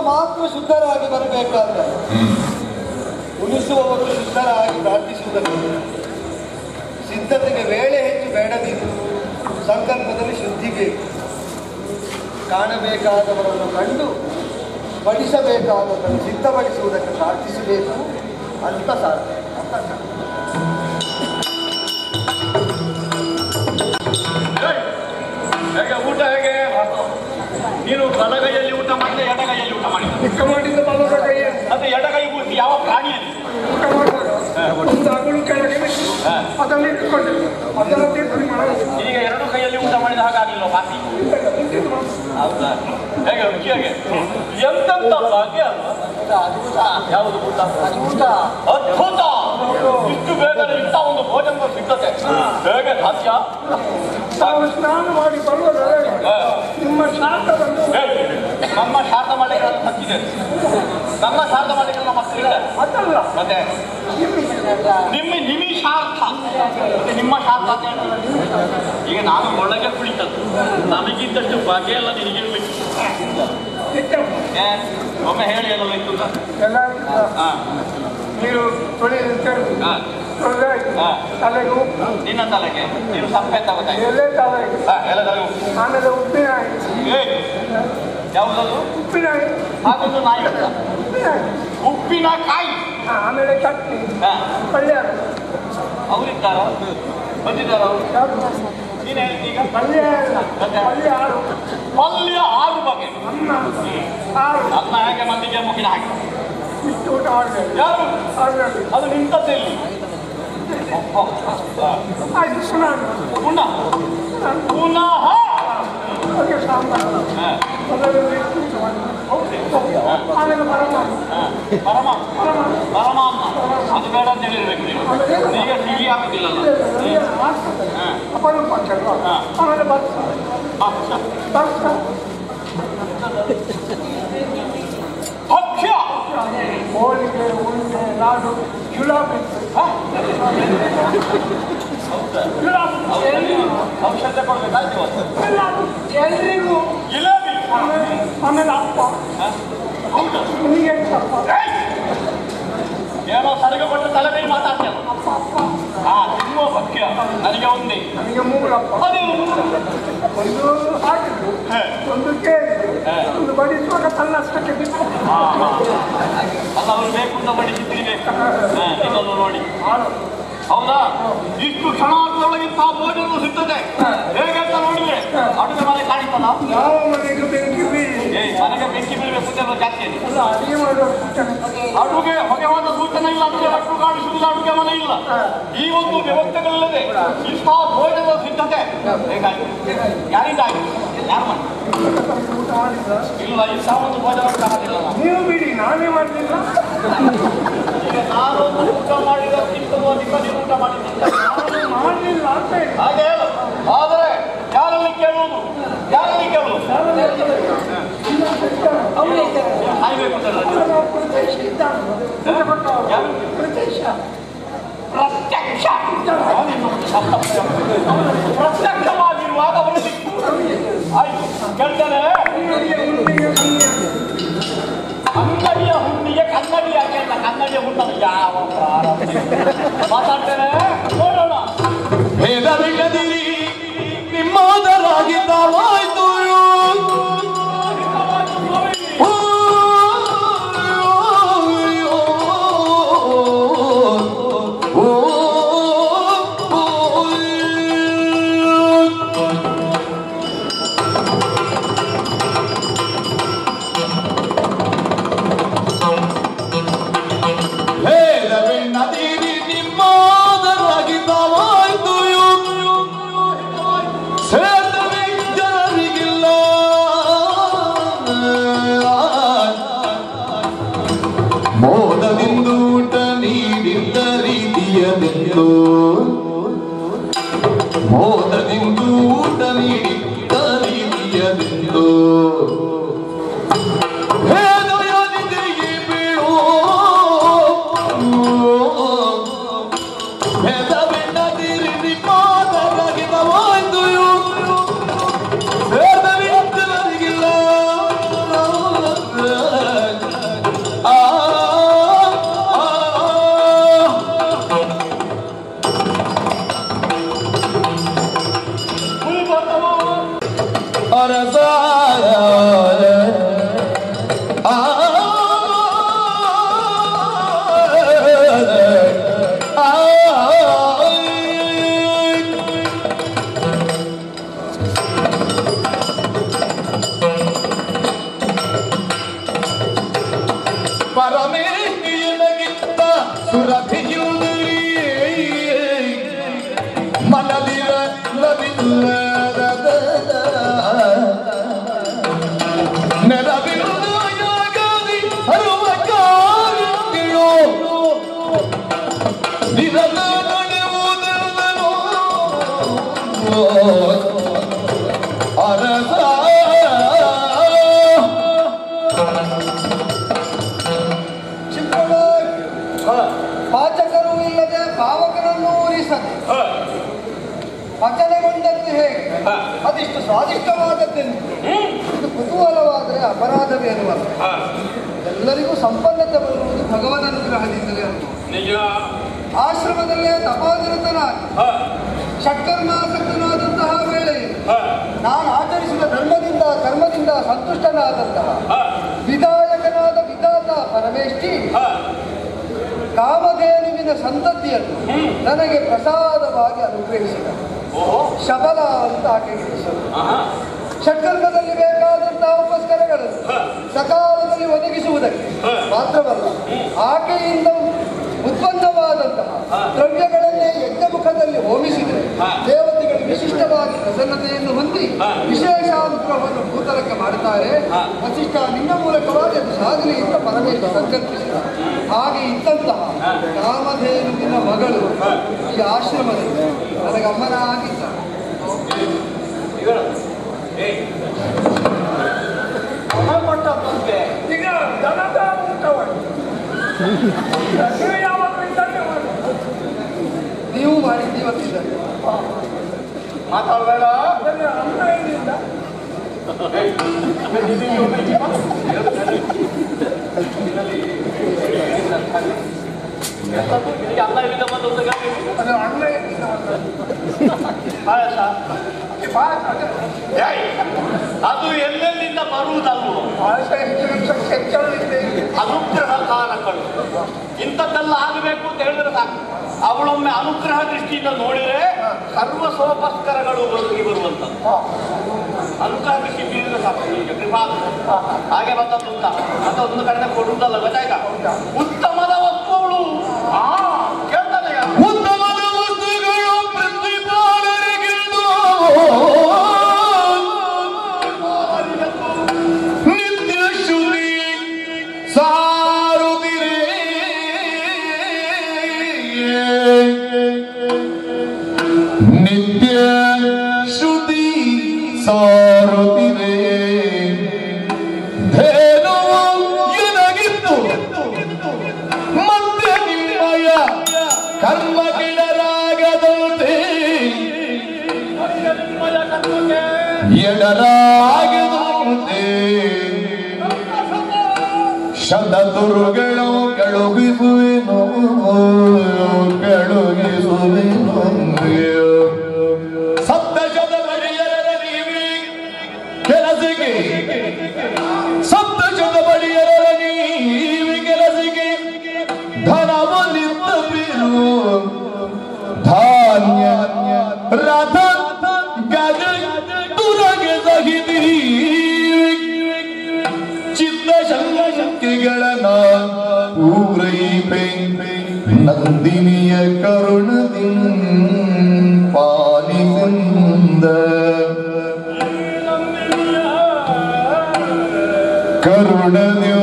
ಮಾತ್ರ ಶುದ್ಧರಾಗಿ ಬರಬೇಕಾದ್ರೆ ಉಳಿಸುವವರು ಶುದ್ಧರಾಗಿ ಪ್ರಾರ್ಥಿಸುವುದಕ್ಕೆ ಸಿದ್ಧತೆಗೆ ವೇಳೆ ಹೆಚ್ಚು ಬೇಡದಿದ್ದು ಸಂಕಲ್ಪದಲ್ಲಿ ಶುದ್ಧಿ ಬೇಕು ಕಾಣಬೇಕಾದವರನ್ನು ಕಂಡು ಬಡಿಸಬೇಕಾದದನ್ನು ಸಿದ್ಧಪಡಿಸುವುದಕ್ಕೆ ಪ್ರಾರ್ಥಿಸಬೇಕು ಅಂತ ಸಾಧ್ಯ ಅಂತ ಸಾಧ್ಯ. ಹೇಗೆ ಊಟ ಹೇಗೆ ನೀನು ಬಲಗೈಯಲ್ಲಿ ಊಟ ಮಾಡಿದ್ರೆ ಎಡಗೈಯಲ್ಲಿ ಊಟ ಮಾಡಿ ಚಿಕ್ಕ ಮಾಡಿದ ಬಲದ ಕೈಯ ಅದು ಎಡಗೈ ಊಟ ಯಾವ ಪ್ರಾಣಿಯಲ್ಲಿ ಊಟ ಮಾಡುವಾಗ ಒಂದು ಅಗಳು ಕೆಳಗೆ ಬಿಟ್ಟು ಅದನ್ನು ಇಟ್ಕೊಂಡಿದ್ದು ಅದನ್ನು ತಿರುಗಿ ಮಾಡೋದು ಈಗ ಎರಡು ಕೈಯಲ್ಲಿ ಊಟ ಮಾಡಿದ ಹಾಗಾಗಿಲ್ಲ ಬಾಸಿ ಹೌದಾ ಹೇಗೆ ರುಚಿ ಹೇಗೆ ಎಂತೆಂತ ಭಾಗ್ಯ ಅಲ್ವಾ? ಯಾವುದು ಊಟ ಅದ್ಭುತ ಅದ್ಭುತ ಇಷ್ಟು ಬೇಗನೆ ಇಂಥ ಒಂದು ಭೋಜನದ ಸಿದ್ಧತೆ ಹೇಗೆ ಸಾಧ್ಯ ನಾವು ಸ್ನಾನ ಮಾಡಿ ಬರುವಾಗ ಹಾ. ನಿಮ್ಮ ಶಾಂತವನ್ನು ಹೇ, ನಮ್ಮ ಶಾರದ ಮಾಡಿಗಳ ಹಕ್ಕಿದೆ ನಮ್ಮ ಶಾರದ ಮಾಡಿಗಳ ಮಕ್ಕಳಿದೆ ಅದಲ್ಲ ಮತ್ತೆ ನಿಮ್ಮ ನಿಮಿಷಾರ್ಥ ಮತ್ತೆ ನಿಮ್ಮ ಶಾರ್ಥ ಅಂತ ಹೇಳ್ತಾರೆ. ಈಗ ನಾನು ಒಳಗೆ ಕುಳಿತದ್ದು ನನಗಿದ್ದಷ್ಟು ಬಗೆಯಲ್ಲ ನಿನಗಿರ್ಬೇಕು ಚಿಕ್ಕಮ್ಮ ಏ, ಒಮ್ಮೆ ಹೇಳಿ ಎಲ್ಲ ಇತ್ತು ಅಂತ. ಎಲ್ಲ ಹಾ, ನೀರು ತೊಳೆದು ತೆಗೆದು ಹಾ, ತೊಳೆದಾಯ್ತು ಹಾ. ತಲೆಗೆ ಉಪ್ಪು ನಿನ್ನ ತಲೆಗೆ ನೀನು ಸಪ್ಪೆ ತಗೋತಾಯಿ ಎಲೆ ತಲೆಗೆ ಎಲ್ಲ ತಲೆ ಉಪ್ಪು. ಆಮೇಲೆ ಉಪ್ಪಿನಾಯಿ ಏ ಯಾವುದದು ಉಪ್ಪಿನಾಯಿ ಹಾಗೊಂದು ನಾಯಿ ಉಂಟ ಉಪ್ಪಿನಾಯಿ ಉಪ್ಪಿನಕಾಯಿ ಹಾ, ಆಮೇಲೆ ಚಟ್ನಿ ಹಾ ಪಲ್ಯ ಅವರಿದ್ದಾರ ಬಂದಿದ್ದಾರ ಅವರು ನೀನು ಹೇಳ್ತಿ ಈಗ ಪಲ್ಯ ಅಲ್ಲ ಮತ್ತೆ? ಪಲ್ಯ ಆರು ಪಲ್ಯ ಆರು ಬಗೆ ಅನ್ನ ಆರು ಅನ್ನ ಹೇಗೆ ಮಂದಿಗೆ ಮುಗಿನ ಹಾಕಿ ಇಷ್ಟು ಊಟ ಮಾಡಬೇಕು ಯಾರು ಅದರಲ್ಲಿ ಅದು ನಿಂತದ್ದೆಲ್ಲಿ ಆಯ್ತು ಪುನಃ ಪುನಃ ಪುನಃ ಅದಕ್ಕೆ ಸಾಂಬಾರು ಹಾ, ಅದರಲ್ಲಿ ಇಟ್ಟು ಊಟ ಮಾಡಿ ಹೌದೇ? ಆಮೇಲೆ ಪರಮ ಹಾ, ಪರಮ ಪರಮಾನ್ನ ಅದು ಬೇಡ ಅಂತ ಹೇಳಿರ್ಬೇಕು ನೀವು ಈಗ ಸಿಹಿ ಆಗುದಿಲ್ಲಲ್ಲ ಹಾ. ಅಪರೂಪಕ್ಕೆ ಅಲ್ವಾ ಹಾ. ಆಮೇಲೆ ಭತ್ತ ಭಕ್ಷ್ಯ ಭತ್ತ ಭಕ್ಷ್ಯ ಹೋಳಿಗೆ ಉಂಡೆ ಲಾಡು ಜುಲಾಬಿ ಹಾ? ಜುಲಾಬಿ ಎಲ್ರಿಗೂ ಔಷಧ ಕೊಡ್ಬೇಕಾಯ್ತು ಇವತ್ತು ಜುಲಾಬಿ ಎಲ್ರಿಗೂ ಜಿಲೇಬಿ ಆಮೇಲೆ ಆಮೇಲೆ ಅಪ್ಪ ಹಾ? ಹೌದಾ ನಿಮಗೆ ಅಪ್ಪ ಏಯ್! ಏನೋ ಸರಿಗೆ ಕೊಟ್ಟು ತಲೆ ಮೇಲೆ ಮಾತಾಡ್ತೇನೆ ಅಪ್ಪ ಅಪ್ಪ ಹಾ ತಿನ್ನುವ ಭಕ್ಷ್ಯ ನನಗೆ ಒಂದೇ ನನಗೆ ಮೂರಪ್ಪ ಅದೇನು ಒಂದು ಹಾಕಿದ್ರು ಹೇ. ಒಂದು ಕೇಳಿದ್ರು ಹೇ. ಒಂದು ಬಡಿಸುವಾಗ ತನ್ನಷ್ಟಕ್ಕೆ ಬಿಟ್ಟು ಹಾ, ಹಾ. ಅಲ್ಲ ಅವರು ಬೇಕು ಅಂತ ಬಡಿಸಿದ್ದೀರಿ ಬೇಕು ಹಾ, ಇದನ್ನು ನೋಡಿ ಹೌದಾ ಇಷ್ಟು ಕ್ಷಣಾರ್ಥದೊಳಗಿಂತ ಭೋಜನ ಸಿಗ್ತದೆ ಹೇಗೆ ಅಂತ ನೋಡಿದ್ರೆ ಅಡುಗೆ ಮನೆ ಕಾಣಿಸ್ತಲ್ಲ ಯಾವ ಮನೆಗೂ ಬೆಂಕಿ ಬೀಳಿ ಏ ಮನೆಗೆ ಬೆಂಕಿ ಬೀಳಬೇಕು ಅಂತ ಎಲ್ಲ ಜಾಸ್ತಿ ಇದೆ. ಅಲ್ಲ ಅಡಿಗೆ ಮಾಡುವ ಸೂಚನೆ ಅಡುಗೆ ಹೊಗೆವಾದ ಸೂಚನೆ ಇಲ್ಲ ಅಂದ್ರೆ ಅಟ್ಟು ಕಾಣಿಸುವುದಿಲ್ಲ ಅಡುಗೆ ಮನೆ ಇಲ್ಲ ಈ ಒಂದು ವ್ಯವಸ್ಥೆಗಳಿಲ್ಲದೆ ಇಂಥ ಭೋಜನದ ಸಿದ್ಧತೆ ಹೇಗಾಯ್ತು ಯಾರಿಂದ ಆಯ್ತು ಯಾರು ಮಾಡಿ ಊಟ ಮಾಡಿದ್ರ ಇಲ್ಲ ಇಂಥ ಒಂದು ಭೋಜನ ಕಾಣಲಿಲ್ಲ ನಾವು. ನೀವು ಬಿಡಿ ನಾನೇ ಮಾಡಲಿಲ್ಲ ಈಗ ನಾನೊಂದು ಊಟ ಮಾಡಿದಕ್ಕಿಂತಲೂ ಅಧಿಕ ನೀವು ಊಟ ಮಾಡಿದ್ದಿಲ್ಲ ನಾನು ಮಾಡಲಿಲ್ಲ ಅಂತ ಹೇಳಿ ಹಾಗೆ ಹೇಳು ಆದರೆ ಯಾರಲ್ಲಿ ಕೇಳುವುದು ಯಾರಲ್ಲಿ ಕೇಳುವುದು ಸಾಯ್ಬೇಕು ಅಂತ ಹೇಳೋದು. ಪ್ರದೇಶ ಇದ್ದಾನೆ ಊಟ ಕೊಟ್ಟವ. ಯಾರು? ಪ್ರದೇಶ ಪ್ರತ್ಯಕ್ಷ ಪ್ರತ್ಯಕ್ಷವಾಗಿರುವಾಗ ಅವನು ಸಿಕ್ಕು. ಆಯ್ತು ಕೇಳ್ತಾನೆ ಅಂಗಡಿಯ ಹುಣ್ಣಿಗೆ ಕನ್ಯೆ. ಅಂಗಡಿಯ ಹುಣ್ಣಿಗೆ ಕನ್ನಡಿ ಯಾಕೆ ಅಂತ ಕನ್ನಡಿಯ ಹುಣ್ಣನ್ನು ಯಾವ ಪ್ರಾರಂಭ? ಮಾತಾಡ್ತೇನೆ ನೋಡೋಣ ಭೇದವಿಲ್ಲದಿರಿ ನಿಮ್ಮದರಾಗಿದ್ದಾವಾಯ್ತು ಭೇದವಿಲ್ಲದಿರಿ ನಿಮ್ಮದರಾಗಿದ್ದಾವಾಯ್ತು ಸೇತುವೆ ಜನರ ನೆನಪಿರುವುದಾಗಲಿ ಹರುವ ಕಾಲಗಳು ನಿರತ ನಡೆಯುವುದೆಲ್ಲನೂ ಅರಸ ಚಿಕ್ಕವಾಗಿ ಪಾಚಕರು ಇಲ್ಲದೆ ಭಾವಕರನ್ನು ಊರಿಸದೆ ಪಚನಗೊಂಡದ್ದು ಹೇಗೆ ಅದಿಷ್ಟು ಸ್ವಾದಿಷ್ಟವಾದದ್ದೆಂದು ಇದು ಕುತೂಹಲವಾದರೆ ಅಪರಾಧವೇನುವಲ್ಲ ಎಲ್ಲರಿಗೂ ಸಂಪನ್ನತೆ ಬರುವುದು ಭಗವದ್ ಅನುಗ್ರಹದಿಂದಲೇ ಉಂಟು ನಿಜ ಆಶ್ರಮದಲ್ಲೇ ತಪೋನಿರತನಾಗಿ ಷಟ್ಕರ್ಮಾಸಕ್ತನಾದಂತಹ ವೇಳೆಯಲ್ಲಿ ನಾನು ಆಚರಿಸಿದ ಧರ್ಮದಿಂದ ಕರ್ಮದಿಂದ ಸಂತುಷ್ಟನಾದಂತಹ ವಿಧಾಯಕನಾದ ವಿಧಾತ ಪರಮೇಷ್ಠಿ ಕಾಮಧೇನುವಿನ ಸಂತತಿಯನ್ನು ನನಗೆ ಪ್ರಸಾದವಾಗಿ ಅನುಗ್ರಹಿಸಿದ ಓಹೋ ಶಬಲ ಅಂತ ಆಕೆಗೆ ಹೆಸರು ಆಹಾ. ಷಟ್ಕರ್ಮದಲ್ಲಿ ಬೇಕಾದಂತಹ ಉಪಸ್ಕರಗಳನ್ನು ಸಕಾಲದಲ್ಲಿ ಒದಗಿಸುವುದಕ್ಕೆ ಮಾತ್ರವಲ್ಲ ಆಕೆಯಿಂದ ಉತ್ಪನ್ನವಾದಂತಹ ದ್ರವ್ಯಗಳನ್ನೇ ಯಜ್ಞಮುಖದಲ್ಲಿ ಹೋಮಿಸಿದರೆ ದೇವತೆಗಳು ವಿಶಿಷ್ಟವಾಗಿ ಪ್ರಸನ್ನತೆಯನ್ನು ಹೊಂದಿ ವಿಶೇಷ ಅನುಗ್ರಹವನ್ನು ಭೂತಲಕ್ಕೆ ಮಾಡುತ್ತಾರೆ ವಸಿಷ್ಠ ನಿನ್ನ ಮೂಲಕವಾಗಿ ಅದು ಸಾಗಲಿ ಅಂತ ಪರಮೇಶ್ವರ ಸಂಕಲ್ಪಿಸಿದ ಹಾಗೆ ಇದ್ದಂತಹ ಕಾಮಧೇನುವಿನ ಮಗಳು ಈ ಆಶ್ರಮದಲ್ಲಿ ನನಗೆ ಅಮ್ಮನ ಆಗಿದ್ದಾಳೆ ಇವರು ಏಯ್ ಹಣ ಕೊಟ್ಟಂತೆ ಈಗ ದನದ ಊಟವನ್ನು ನೀವು ಯಾವಾಗಲೂ ಇದ್ದಂತೆ ಮಾಡಿ ನೀವು ಮಾಡಿದ್ದು ಇವತ್ತಿದ್ದಾರೆ ಮಾತಾಡಬೇಡ ಅದನ್ನು ಅನ್ನ ಏನಿಲ್ಲ ನಿನಗೆ ಅನ್ನ ಇಲ್ಲಿಂದ ಬಂದು ಅಂತ ಗಾಡಿ ಅದು ಅನ್ನ ಏನಿಲ್ಲ ಪಾಯಸ ಪಾಯಸ ಅದು ಏಯ್, ಅದು ಎಲ್ಲೆಲ್ಲಿಂದ ಬರುವುದಲ್ವೋ ಪಾಯಸ ಹೆಚ್ಚು ನಿಮಿಷಕ್ಕೆ ಹೆಚ್ಚಳ ಇದೆ ಅನುಗ್ರಹ ಕಾಲಗಳು ಇಂಥದ್ದೆಲ್ಲ ಆಗಬೇಕು ಅಂತ ಹೇಳಿದ್ರೆ ಸಾಕು ಅವಳೊಮ್ಮೆ ಅನುಗ್ರಹ ದೃಷ್ಟಿಯಿಂದ ನೋಡಿದ್ರೆ ಸರ್ವ ಸೋಪಸ್ಕರಗಳು ಒದಗಿ ಬರುವಂಥದ್ದು ಅನುಗ್ರಹ ದೃಷ್ಟಿ ಬೀರಿದ್ರೆ ಸಾಕು ನಿಮಗೆ ಕೃಪಾದ ಹಾಗೆ ಮತ್ತೊಂದು ಉಂಟ ಮತ್ತೆ ಒಂದು ಕಡೆ ಕೊಡುವುದಲ್ಲ ಗೊತ್ತಾಯ್ತಾ ಉತ್ತಮದ ವಸ್ತುಗಳು ಆ ಕೇಳ್ತಾನೆ ಉತ್ತಮದ ವಸ್ತುಗಳು ಪ್ರತಿಪಾಲನೆಗಿಂದು ನಿತ್ಯ ಶುದ್ಧಿ ಸಾರುತ್ತಿರೆ ನಿತ್ಯ ಶ್ರುತಿ ಸಾರುತ್ತಿರೆ ಧೇನುವು ಎನಗಿತ್ತು ಮತ್ತೆ ನಿಮ್ಮಯ ಕರ್ಮ ಗಿಡರಾಗದಂತೆ ಎಡರಾಗದಂತೆ ಶತದುರುಗಳು ಕೆಳುಗಿಸುವೆನು ಕೆಳುಗಿಸುವೆನು ಸಪ್ತ ಶತ ಬಡಿಯರ ನೀವಿ ಕೆಲಸಕ್ಕೆ ಸಪ್ತ ಶತ ಬಡಿಯರ ನೀವಿ ಕೆಲಸಕ್ಕೆ ಧನವನ್ನಿತ್ತ ಬೀರು ಧಾನ್ಯ ರಥ ಗಜ ತುರಗೆ ಸಹಿತಿ ಚಿತ್ತ ಶಂಕಿಗಳನ್ನ ಪೂರೈಪೆ ನಂದಿನಿಯ ಕರುಣದಿ ಪಾಲಿಸಿಂದ ಕರುಣದ್ಯೋ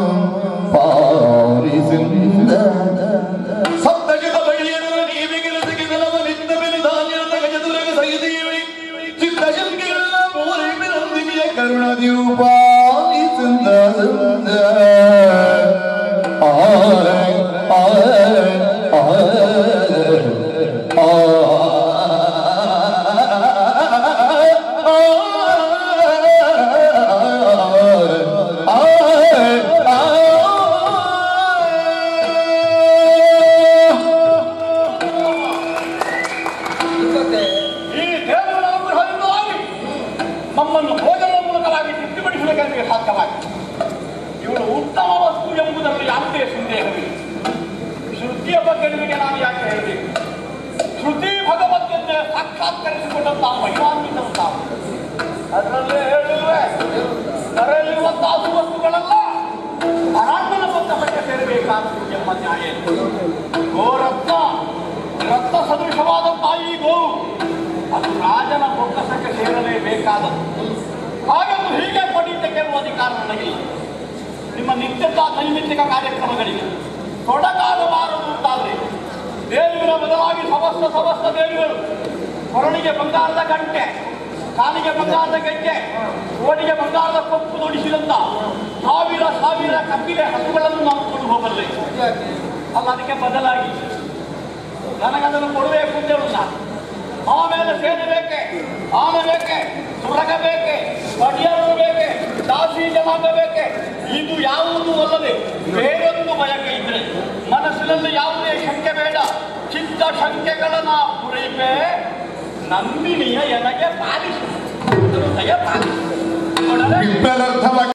ಪಾಲಿಸಿಂದ ಸಪ್ತಗಿದ ಬಳಿಯನ್ನು ನೀವಿ ಕೆಲಸಕ್ಕೆ ಗಲವನಿಂದ ಮೇಲೆ ಧಾನ್ಯದ ಗಜದುರಗ ಸಹಿತೀವಿ ಚಿತ್ತ ಶಂಕಿಗಳನ್ನ ಪೂರೈಪೆ ನಂದಿನಿಯ ಕರುಣದ್ಯೋ ಪಾಲಿಸಿಂದ ಆ ಆ ಈ ದೇವರ ಅನುಗ್ರಹದಿಂದಾಗಿ ನಮ್ಮನ್ನು ಭೋಜನದ ಮೂಲಕವಾಗಿ ತೃಪ್ತಿಪಡಿಸಲಿಕ್ಕೆ ಸಾಧ್ಯವಾಗಿದೆ ಇವಳು ಉತ್ತಮ ವಸ್ತು ಎಂಬುದರಲ್ಲಿ ಯಾವುದೇ ಸಂದೇಹವಿಲ್ಲ ಶ್ರುತಿಯ ಬಗ್ಗೆ ನಿಮಗೆ ನಾನು ಯಾಕೆ ಹೇಳಬೇಕು ಶ್ರುತಿ ಭಗವದ್ಗೀತೆ ಸಾಕ್ಷಾತ್ಕರಿಸಿಕೊಂಡಂತಹ ಮಹಿಮಾನ್ವಿತ ತಾವು ಅದರಲ್ಲೇ ಹೇಳಿಲ್ವೇ ಅದರಲ್ಲಿರುವಂತಹ ಸುವಸ್ತುಗಳೆಲ್ಲ ಅರಾಧನ ಬದ್ಧಕ್ಕೆ ಸೇರಬೇಕಾದದ್ದು ಎಂಬ ನ್ಯಾಯ ಇದೆ. ಗೋರತ್ನ ರತ್ನ ಸದೃಶವಾದಂತಹ ಈ ಗೋವು ಅದು ರಾಜನ ಬೊಕ್ಕಸಕ್ಕೆ ಸೇರಲೇಬೇಕಾದದ್ದು ಹಾಗೆಂದು ಹೀಗೆ ಪಡೀತಕ್ಕೆ ಇರುವ ಅಧಿಕಾರ ಇಂತೆಲ್ಲ ನೈಮಿತ್ತಿಕ ಕಾರ್ಯಕ್ರಮಗಳಿಗೆ ತೊಡಕಾಗಬಾರದು ಅಂತಾದ್ರೆ ದೇವಿನ ಬದಲಾಗಿ ಸಮಸ್ತ ಸಮಸ್ತ ದೇವಿಗಳು ಕೊರಳಿಗೆ ಬಂಗಾರದ ಗಂಟೆ ಕಾಲಿಗೆ ಬಂಗಾರದ ಗೆಜ್ಜೆ ಓಡಿಗೆ ಬಂಗಾರದ ಕೊಪ್ಪು ತೊಡಿಸಿದಂತ ಸಾವಿರ ಸಾವಿರ ಕಬ್ಬಿಗೆ ಹಸುಗಳನ್ನು ನಾವು ಕೊಂಡು ಹೋಗಬಲ್ಲೆ ಅಲ್ಲ ಅದಕ್ಕೆ ಬದಲಾಗಿ ನನಗದನ್ನು ಕೊಡಬೇಕು ಅಂತ ಹೇಳುದು ನಾನು ಆಮೇಲೆ ಸೇನೆ ಬೇಕೆ ಆನೆ ಬೇಕೆ ಸುರಗ ಬೇಕೆ ಕಡಿಯರು ಬೇಕೆ ದಾಸಿ ಜನಾಂಗ ಬೇಕೆ ಇದು ಯಾವುದು ಅಲ್ಲದೆ ಬೇರೊಂದು ಬಯಕೆ ಇದ್ರೆ ಮನಸ್ಸಿನಲ್ಲಿ ಯಾವುದೇ ಶಂಕೆ ಬೇಡ ಚಿತ್ತ ಶಂಕೆಗಳನ್ನ ಪೂರೈಕೆ ನಂದಿನಿಯ ಎನಗೆ ಪಾಲಿಸು ದಯ ಪಾಲಿಸು ನೋಡರೆ ಇಬ್ಬರರ್ಥವಾಗಿ